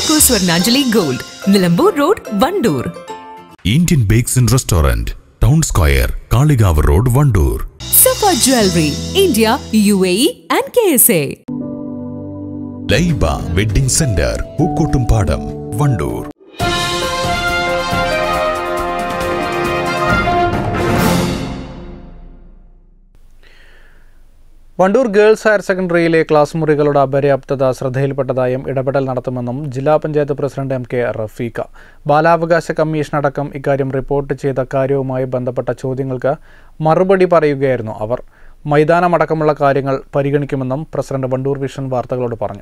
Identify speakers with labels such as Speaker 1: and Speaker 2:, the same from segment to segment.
Speaker 1: Joyco Swarnanjali Gold, Nilambur Road, Vandoor.
Speaker 2: Indian bakes and restaurant town square Kalikavu road Vandoor
Speaker 1: Safa Jewelry, India, UAE and KSA.
Speaker 2: Laiba wedding centre Pookkottumpadam Vandoor
Speaker 3: Vandoor girls higher സെക്കൻഡറിയിലെ class മുറികളുടെ അപര്യാപ്തത ശ്രദ്ധയിൽപ്പെട്ടതായും ഇടപെടൽ നടത്തുമെന്നും ജില്ലാ panchayat president M K Rafeeqa ബാലാവകാശ commission അടക്കം ഇക്കാര്യം റിപ്പോർട്ട് ചെയ്ത കാര്യവുമായി ബന്ധപ്പെട്ട ചോദ്യങ്ങൾക്ക് മറുപടി പറയുകയായിരുന്നു അവർ മൈതാനമടക്കമുള്ള കാര്യങ്ങൾ പരിഗണിക്കുമെന്നും പ്രസിഡന്റ് വണ്ടൂർ വിഷൻ വാർത്തകളോട് പറഞ്ഞു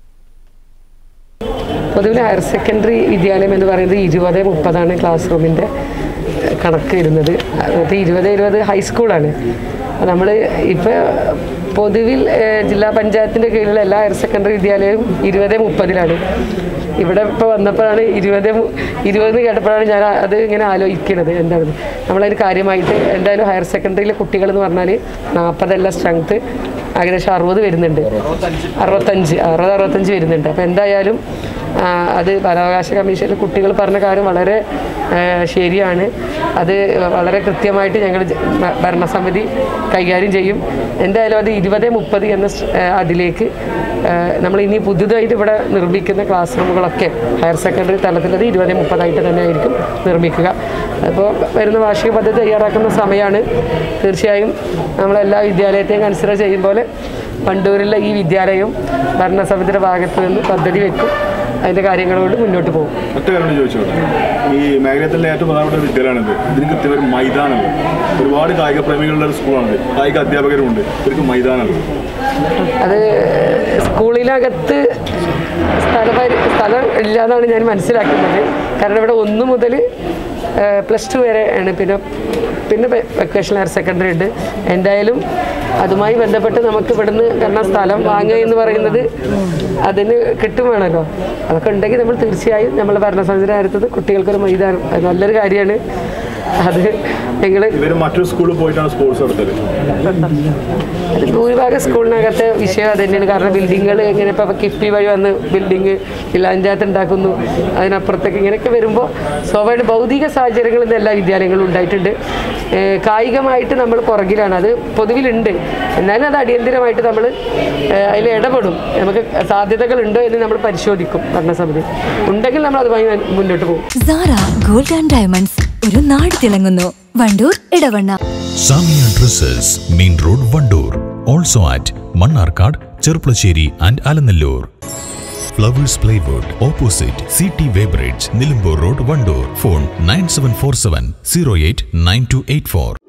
Speaker 4: പൊതുവിൽ ഹയർ സെക്കൻഡറി വിദ്യാലയം എന്ന് പറയുന്നത് ഇരുപത് മുപ്പതാണ് ക്ലാസ് റൂമിൻ്റെ കണക്ക് വരുന്നത് എന്നിട്ട് ഇരുപത് ഇരുപത് ഹൈസ്കൂളാണ് നമ്മൾ ഇപ്പോൾ പൊതുവിൽ ഏഹ്, ജില്ലാ പഞ്ചായത്തിൻ്റെ കീഴിലുള്ള എല്ലാ ഹയർ സെക്കൻഡറി വിദ്യാലയവും ഇരുപത് മുപ്പതിലാണ് ഇവിടെ ഇപ്പോൾ വന്നപ്പോഴാണ് ഇരുപത് മു- ഇരുപത് കേട്ടപ്പോഴാണ് ഞാൻ അത് ഇങ്ങനെ ആലോചിക്കുന്നത് എന്താണ് നമ്മളതിന് കാര്യമായിട്ട് എന്തായാലും ഹയർ സെക്കൻഡറിയിലെ കുട്ടികൾ എന്ന് പറഞ്ഞാൽ നാൽപ്പതല്ല സ്ട്രെങ്ത്ത് ഏകദേശം അറുപത് വരുന്നുണ്ട് അറുപത്തഞ്ച് അറുപത് അറുപത്തഞ്ച് വരുന്നുണ്ട് അപ്പോൾ എന്തായാലും ആ, അത് ബാലാവകാശ കമ്മീഷനിൽ കുട്ടികൾ പറഞ്ഞ കാര്യം വളരെ ആ, ശരിയാണ് അത് വളരെ കൃത്യമായിട്ട് ഞങ്ങൾ ജ- ഭ- ഭരണസമിതി കൈകാര്യം ചെയ്യും എന്തായാലും അത് ഇരുപത് മുപ്പത് എന്ന സ്- ആ, അതിലേക്ക് നമ്മൾ ഇനി പുതുതായിട്ട് ഇവിടെ നിർമ്മിക്കുന്ന ക്ലാസ് റൂമുകളൊക്കെ ഹയർ സെക്കൻഡറി തലത്തിലത് ഇരുപത് മുപ്പതായിട്ട് തന്നെ ആയിരിക്കും നിർമ്മിക്കുക അപ്പോൾ വരുന്ന വാർഷിക പദ്ധതി തയ്യാറാക്കുന്ന സമയമാണ് തീർച്ചയായും നമ്മളെല്ലാ വിദ്യാലയത്തെയും കൺസിഡർ ചെയ്യും പോലെ വണ്ടൂരിലെ ഈ വിദ്യാലയവും ഭരണസമിതിയുടെ ഭാഗത്ത് നിന്ന് പദ്ധതി വെക്കും അതിൻ്റെ കാര്യങ്ങളോട് മുന്നോട്ട് പോകും
Speaker 5: ഒറ്റ കാര്യം ചോദിച്ചോട്ടെ ഈ മേഖലത്തിലെ ഏറ്റവും പ്രധാനപ്പെട്ട ഒരു വിദ്യാലയമാണിത് ഇതിന് കൃത്യം ഒരു മൈതാനമുണ്ട് ഒരുപാട് കായിക പ്രേമികളുള്ള ഒരു സ്കൂളാണിത് കായിക അധ്യാപകരുമുണ്ട് ഇവർക്ക് മൈതാനമുണ്ട്
Speaker 4: അത് സ്കൂളിനകത്ത് സ്ഥലപരി സ്ഥലം ഇല്ല എന്നാണ് ഞാൻ മനസ്സിലാക്കുന്നത് കാരണം ഇവിടെ ഒന്ന് മുതൽ പ്ലസ് ടു വരെ ആണ് പിന്നെ പിന്നെ വെക്കേഷൻ ഹയർ സെക്കൻഡറി ഉണ്ട് എന്തായാലും അതുമായി ബന്ധപ്പെട്ട് നമുക്ക് ഇവിടുന്ന് കാരണം സ്ഥലം വാങ്ങുക എന്ന് പറയുന്നത് അതിന് കിട്ടും വേണമല്ലോ അതൊക്കെ ഉണ്ടെങ്കിൽ നമ്മൾ തീർച്ചയായും നമ്മൾ ഭരണസമിതിയുടെ അടുത്തത് കുട്ടികൾക്കൊരു മൈതാനം അത് നല്ലൊരു കാര്യമാണ് അത് നിങ്ങൾ
Speaker 5: ഇവർ മറ്റൊരു സ്കൂളിൽ പോയിട്ടാണ് സ്പോർട്സ് നടത്തല്
Speaker 4: അത് ഭൂരിഭാഗം സ്കൂളിനകത്തെ വിഷയം അത് തന്നെയാണ് കാരണം ബിൽഡിങ്ങുകൾ ഇങ്ങനെ ഇപ്പോൾ കിഫ്ബി വഴി വന്ന് ബിൽഡിങ് ജില്ലാപഞ്ചായത്ത് ഉണ്ടാക്കുന്നു അതിനപ്പുറത്തേക്ക് ഇങ്ങനെയൊക്കെ വരുമ്പോൾ സ്വാഭാവിക ഭൗതിക സാഹചര്യങ്ങൾ ഇന്ന് എല്ലാ വിദ്യാലയങ്ങളും ഉണ്ടായിട്ടുണ്ട് ഏഹ് കായികമായിട്ട് നമ്മൾ പുറകിലാണ് അത് പൊതുവിലുണ്ട് എന്നാലും അത് അടിയന്തിരമായിട്ട് നമ്മൾ അതിൽ ഇടപെടും നമുക്ക് സാധ്യതകൾ ഉണ്ടോ എന്ന് നമ്മൾ പരിശോധിക്കും ഭരണസമിതി ഉണ്ടെങ്കിൽ നമ്മൾ അതുമായി മുന്നോട്ട് പോകും
Speaker 6: സാറ ഗോൾഡ് ആൻഡ് ഡയമണ്ട്സ് ഒരു നാട് തിളങ്ങുന്നു Vandoor Edavanna
Speaker 2: Samiya dresses main road Vandoor also at Mannarkkad Cherpulassery and Alanallur flowers plywood opposite C T weighbridge Nilambur road Vandoor phone nine seven four seven zero eight nine two eight four